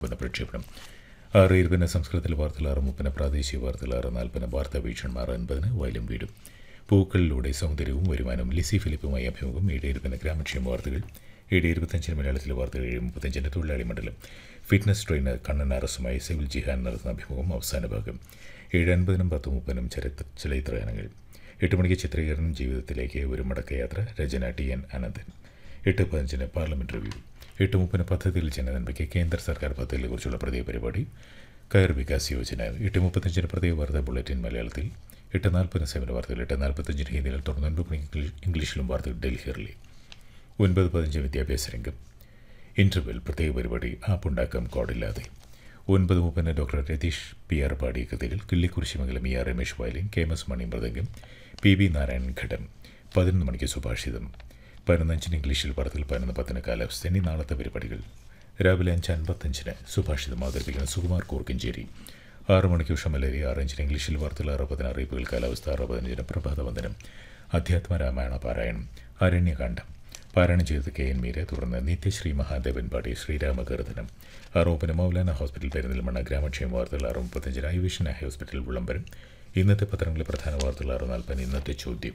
പുനഃപ്രക്ഷേപണം ആറ് ഇരുപതിന് സംസ്കൃതത്തിൽ വാർത്തകൾ ആറ് മുപ്പതിന് പ്രാദേശിക വാർത്തകൾ ആറ് നാൽപ്പതിന് വാർത്താ വീക്ഷണം ആറ് അൻപതിന് വയലും വീടും പൂക്കളിലൂടെ സൗന്ദര്യവും വരുമാനവും ലിസി ഫിലിപ്പുമായി അഭിമുഖം ഏഴ് ഇരുപതിന് ഗ്രാമക്ഷേമ വാർത്തകൾ ഏഴ് ഇരുപത്തഞ്ചിന് മലയാളത്തിലെ വാർത്തകൾ ഏഴ് മുപ്പത്തഞ്ചിന് തൊഴിലാളി മണ്ഡലം ഫിറ്റ്നസ് ട്രെയിനർ കണ്ണൻ ആറസുമായി സിവിൽ ജിഹാൻ നടത്തുന്ന അഭിമുഖം അവസാന ഭാഗം ഏഴ് അൻപതിനും പത്ത് മുപ്പതിനും ചരിത്ര ചലച്ചിത്രഗാനങ്ങൾ എട്ട് മണിക്ക് ചിത്രീകരണം ജീവിതത്തിലേക്ക് ഒരു മടക്കയാത്ര രചന ടി എൻ അനന്തൻ എട്ട് പതിനഞ്ചിന് പാർലമെന്റ് റിവ്യൂ എട്ട് മുപ്പതിന് പദ്ധതിയിൽ ജനനന്മയ്ക്ക് കേന്ദ്ര സർക്കാർ പദ്ധതികളെക്കുറിച്ചുള്ള പ്രത്യേക പരിപാടി കയർ വികാസ് യോജന എട്ട് മുപ്പത്തഞ്ചിന് പ്രത്യേക വാർത്താ ബുള്ളറ്റിൻ മലയാളത്തിൽ എട്ട് നാൽപ്പതിന് സേവന വാർത്തകൾ എട്ട് നാൽപ്പത്തഞ്ചിന് ഹിന്ദിയിൽ തുടർന്ന് ഒൻപത് മണിക്ക് ഇംഗ്ലീഷ് ഇംഗ്ലീഷിലും വാർത്തകൾ ഡൽഹിയിലെ ഒൻപത് പതിനഞ്ച് വിദ്യാഭ്യാസ രംഗം ഇൻ്റർവെൽ പ്രത്യേക പരിപാടി ആപ്പുണ്ടാക്കാം കോഡില്ലാതെ ഒൻപത് മുപ്പതിന് ഡോക്ടർ രതീഷ് പി ആർ പാടി കൃതികൾ Killikkurussimangalam E R Ramesh violin K M S Mani മൃദംഗം പി ബി നാരായണൻ ഘടം പതിനൊന്ന് മണിക്ക് സുഭാഷിതം പതിനൊന്നഞ്ചിന് ഇംഗ്ലീഷിൽ വാർത്തകൾ പതിനൊന്ന് പത്തിന് കാലാവസ്ഥ എന്നീ നാളത്തെ പരിപാടികൾ രാവിലെ അഞ്ച് അൻപത്തഞ്ചിന് സുഭാഷിതം അവതരിപ്പിക്കുന്ന സുകുമാർ കൂർക്കഞ്ചേരി ആറ് മണിക്ക് ഉഷമലരി ആറ് അഞ്ചിന് ഇംഗ്ലീഷിൽ വാർത്തകൾ ആറ് പതിന് അറിയിപ്പുകൾ കാലാവസ്ഥ ആറ് പതിനഞ്ചിന് പ്രഭാതവന്ദനം അധ്യാത്മ രാമായണ പാരായണം അരണ്യകാന്ഡം പാരായണം ചെയ്തത് കെ എൻ മീര തുടർന്ന് നിത്യശ്രീ മഹാദേവൻ പാടി ശ്രീരാമകീർത്തനം ആറ് മുപ്പതിന് മൗലാന ഹോസ്പിറ്റൽ പെരുന്തൽമണ്ണ ഗ്രാമക്ഷേമ വാർത്തകൾ ആറ് മുപ്പത്തഞ്ചിന് ഐവിഷൻ ഹോസ്പിറ്റൽ വിളംബരം ഇന്നത്തെ പത്രങ്ങളിലെ പ്രധാന വാർത്തകൾ ആറ് നാൽപ്പതിന് ഇന്നത്തെ ചോദ്യം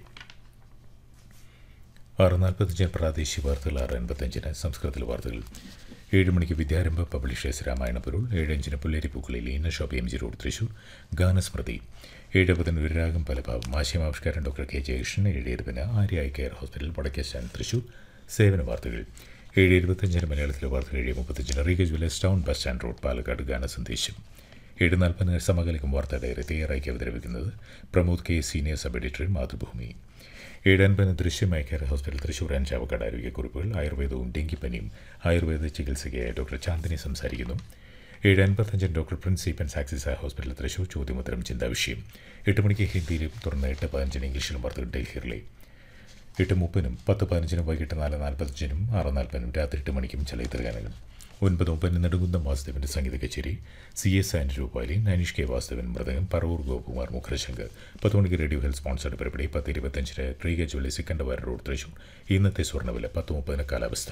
ആറ് നാൽപ്പത്തഞ്ചിന് പ്രാദേശിക വാർത്തകൾ ആറ് എൺപത്തഞ്ചിന് സംസ്കൃതത്തിൽ വാർത്തകൾ ഏഴ് മണിക്ക് വിദ്യാരംഭ പബ്ലിഷേഴ്സ് രാമായണ പൊരുൾ ഏഴഞ്ചിന് പുല്ലേരിപ്പൂക്കളിൽ ഇന്ന shop M G road Thrissur ഗാനസ്മൃതി ഏഴ് പതിന് വിരാഗം പലഭാവം ആശയമാവിഷ്കാരൻ ഡോക്ടർ കെ ജയകൃഷ്ണൻ ഏഴ് ഇരുപതിന് ആര്യ ഐ കെയർ ഹോസ്പിറ്റൽ വടക്കേശാൻ തൃശൂർ സേവന വാർത്തകൾ ഏഴ് ഇരുപത്തഞ്ചിന് മലയാളത്തിലെ വാർത്തകൾ ഏഴ് മുപ്പത്തഞ്ചിന് Regal jewellers town bus stand road Palakkad ഗാന സന്ദേശം ഏഴ് നാൽപ്പതിന് സമകാലികം വാർത്താ ഡയറി തയ്യാറാക്കി അവതരിപ്പിക്കുന്നത് Pramod K senior sub editor Mathrubhumi ഏഴ് അൻപതിന് ദൃശ്യമായ care hospital Thrissur and Chavakkad ആരോഗ്യക്കുറിപ്പുകൾ ആയുർവേദവും ഡെങ്കിപ്പനിയും ആയുർവേദ ചികിത്സയ്ക്കായ ഡോക്ടർ ചാന്ദിനി സംസാരിക്കുന്നു ഏഴ് അൻപത്തഞ്ചിന് doctor Prince Eappens axis hospital Thrissur ചോദ്യോത്തരം ചിന്താ വിഷയം എട്ട് മണിക്ക് ഹിന്ദിയിലും തുടർന്ന് എട്ട് പതിനഞ്ചിന് ഇംഗ്ലീഷിലും വാർത്തകൾ ഡൽഹിയിലെ എട്ട് മുപ്പതിനും പത്ത് പതിനഞ്ചിനും വൈകിട്ട് നാല് നാൽപ്പത്തഞ്ചിനും ആറ് നാൽപ്പതിനും രാത്രി എട്ട് മണിക്കും ചലച്ചിത്ര ഗാനങ്ങൾ ഒൻപത് മുപ്പതിന് നെടുങ്കുന്നം വാസുദേവന്റെ സംഗീത കച്ചേരി C S and Rupali Naneesh K Vasudevan മൃദംഗം പറവൂർ ഗോപകുമാർ മുഖർശങ്കർ പത്ത് മണിക്ക് റേഡിയോ ഹെൽത്ത് സ്പോൺസർഡ് പരിപാടി പത്ത് ഇരുപത്തഞ്ചിന് റീഗ ജ്വല്ലി സിക്കണ്ടവാര റോഡ് തൃശൂർ ഇന്നത്തെ സ്വർണ്ണവില പത്ത് മുപ്പതിന് കാലാവസ്ഥ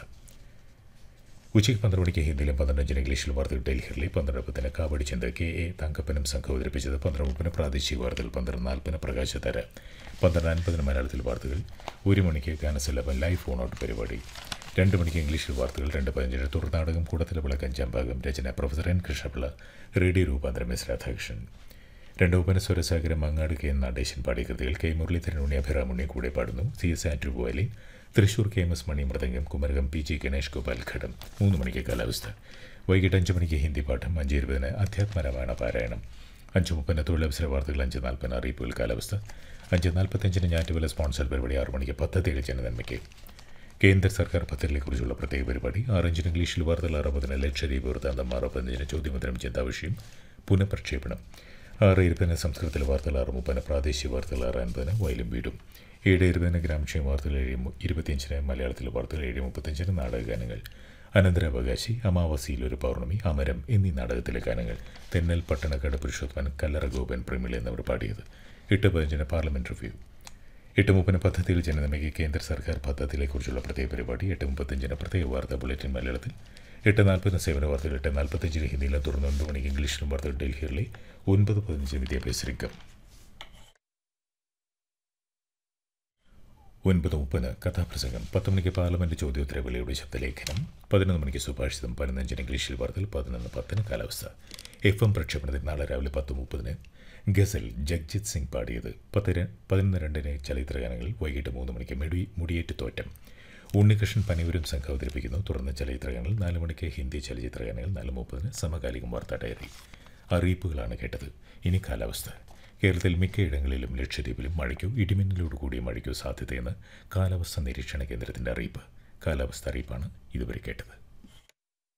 ഉച്ചയ്ക്ക് പന്ത്രണ്ട് മണിക്ക് ഹിന്ദിയിലും പന്ത്രണ്ടഞ്ചിന് ഇംഗ്ലീഷിലും വാർത്തകൾ ഡൽഹിയിലെ പന്ത്രണ്ട് മുപ്പത്തിന് കാവടി ചിന്ത കെ എ തങ്കപ്പനും സംഘം അവതരിപ്പിച്ചത് പന്ത്രണ്ട് മുപ്പതിന് പ്രാദേശിക വാർത്തകൾ പന്ത്രണ്ട് നാൽപ്പതിന് പ്രകാശതര പന്ത്രണ്ട് അൻപതിന് മലയാളത്തിൽ വാർത്തകൾ ഒരു മണിക്ക് ഗാനസല്ലഭൻ ലൈവ് ഫോൺ ഔട്ട് പരിപാടി രണ്ട് മണിക്ക് ഇംഗ്ലീഷിൽ വാർത്തകൾ രണ്ട് പതിനഞ്ചിന് തുടർനാടകം കൂടത്തിലെ വിളക്ക് അഞ്ചാം ഭാഗം രചന പ്രൊഫസർ എൻ കൃഷ്ണപിള്ള റേഡിയോ രൂപാന്തരം എസ് രാധാകൃഷ്ണൻ രണ്ട് ഉപന സ്വരസാഗരം മങ്ങാട് കെ എൻ നടേശൻ പാടിയ കൃതികൾ കെ മുരളീധരൻ ഉണ്ണി അഭിറാമുണ്ണി കൂടെ പാടുന്നു C S Andrew violin Thrissur K M S Mani മൃദംഗം കുമരകം പി ജി ഗണേഷ് ഗോപാൽ ഘടം മൂന്ന് മണിക്ക് കാലാവസ്ഥ വൈകിട്ട് അഞ്ച് മണിക്ക് ഹിന്ദി പാഠം അഞ്ച് ഇരുപതിന് അധ്യാത്മരാമായണ പാരായണം അഞ്ച് മുപ്പതിന് തൊഴിലവസര വാർത്തകൾ അഞ്ച് നാൽപ്പതിന് അറിയിപ്പുകൾ കാലാവസ്ഥ അഞ്ച് നാൽപ്പത്തഞ്ചിന് ഞാറ്റുവില സ്പോൺസർ പരിപാടി ആറ് മണിക്ക് പദ്ധതികൾ ജനനന്മയ്ക്ക് കേന്ദ്ര സർക്കാർ പദ്ധതികളെക്കുറിച്ചുള്ള പ്രത്യേക പരിപാടി ആറഞ്ചിന് ഇംഗ്ലീഷിൽ വാർത്തകൾ അറുപതിന് ലക്ഷദ്വീപ് വൃത്താന്തം ആറ് പതിനഞ്ചിന് ചോദ്യോത്തരം ചിന്താവിഷയം പുനഃപ്രക്ഷേപണം ആറ് ഇരുപതിന് സംസ്കൃതത്തിലെ വാർത്തകൾ ആറ് മുപ്പതിന് പ്രാദേശിക വാർത്തകൾ ആറ് അൻപതിന് വയലും വീടും ഏഴ് ഇരുപതിന് ഗ്രാമക്ഷേമ വാർത്തകൾ ഏഴ് ഇരുപത്തിയഞ്ചിന് മലയാളത്തിലെ വാർത്തകൾ ഏഴ് മുപ്പത്തഞ്ചിന് നാടകഗാനങ്ങൾ അനന്തരാവകാശി അമാവാസിയിൽ ഒരു പൗർണമി അമരം എന്നീ നാടകത്തിലെ ഗാനങ്ങൾ തെന്നൽ പട്ടണക്കാട് പുരുഷോത്തമൻ കല്ലറ ഗോപൻ പ്രമിള എന്നിവർ പാടിയത് എട്ട് പതിനഞ്ചിന് പാർലമെന്റ് റിവ്യൂ എട്ട് മുപ്പതിന് പദ്ധതിയിൽ ജനനമയ്ക്ക് കേന്ദ്ര സർക്കാർ പദ്ധതികളെക്കുറിച്ചുള്ള പ്രത്യേക പരിപാടി എട്ട് മുപ്പത്തഞ്ചിന് പ്രത്യേക വാർത്താ ബുള്ളറ്റിൻ മലയാളത്തിൽ എട്ട് നാൽപ്പതിന് സേവന വാർത്തകൾ എട്ട് നാൽപ്പത്തഞ്ചിന് ഹിന്ദിയിലും തുടർന്ന് ഒൻപത് മണിക്ക് ഇംഗ്ലീഷിലും വാർത്തകൾ ഡൽഹിയിലെ ഒൻപത് പതിനഞ്ച് വിദ്യാഭ്യാസ രംഗം ഒൻപത് മുപ്പതിന് കഥാപ്രസംഗം പത്ത് മണിക്ക് പാർലമെന്റ് ചോദ്യോത്തര വിലയുടെ ശബ്ദലേഖനം പതിനൊന്ന് മണിക്ക് സുഭാഷിതം പതിനഞ്ചിന് ഇംഗ്ലീഷിൽ വാർത്തകൾ പതിനൊന്ന് പത്തിന് കാലാവസ്ഥ എഫ് എം പ്രക്ഷേപണത്തിൽ നാളെ രാവിലെ പത്ത് മുപ്പതിന് ഗസൽ ജഗ്ജിത് സിംഗ് പാടിയത് പത്തിന് പതിനൊന്ന് രണ്ടിന് ചലച്ചിത്ര ഗാനങ്ങൾ വൈകിട്ട് മൂന്ന് മണിക്ക് മെടി മുടിയേറ്റ് തോറ്റം ഉണ്ണികൃഷ്ണൻ പനിയൂരും സംഘം അവതരിപ്പിക്കുന്നു തുടർന്ന് ചലച്ചിത്ര ഗാനങ്ങൾ നാല് മണിക്ക് ഹിന്ദി ചലച്ചിത്ര ഗാനങ്ങൾ നാല് മുപ്പതിന് സമകാലികം വാർത്താ ഡയറി അറിയിപ്പുകളാണ് കേട്ടത് ഇനി കാലാവസ്ഥ കേരളത്തിൽ മിക്കയിടങ്ങളിലും ലക്ഷദ്വീപിലും മഴയ്ക്കോ ഇടിമിന്നലോട് കൂടിയ മഴയ്ക്കോ സാധ്യതയെന്ന് കാലാവസ്ഥാ നിരീക്ഷണ കേന്ദ്രത്തിന്റെ അറിയിപ്പ് കാലാവസ്ഥ അറിയിപ്പാണ് ഇതുവരെ കേട്ടത്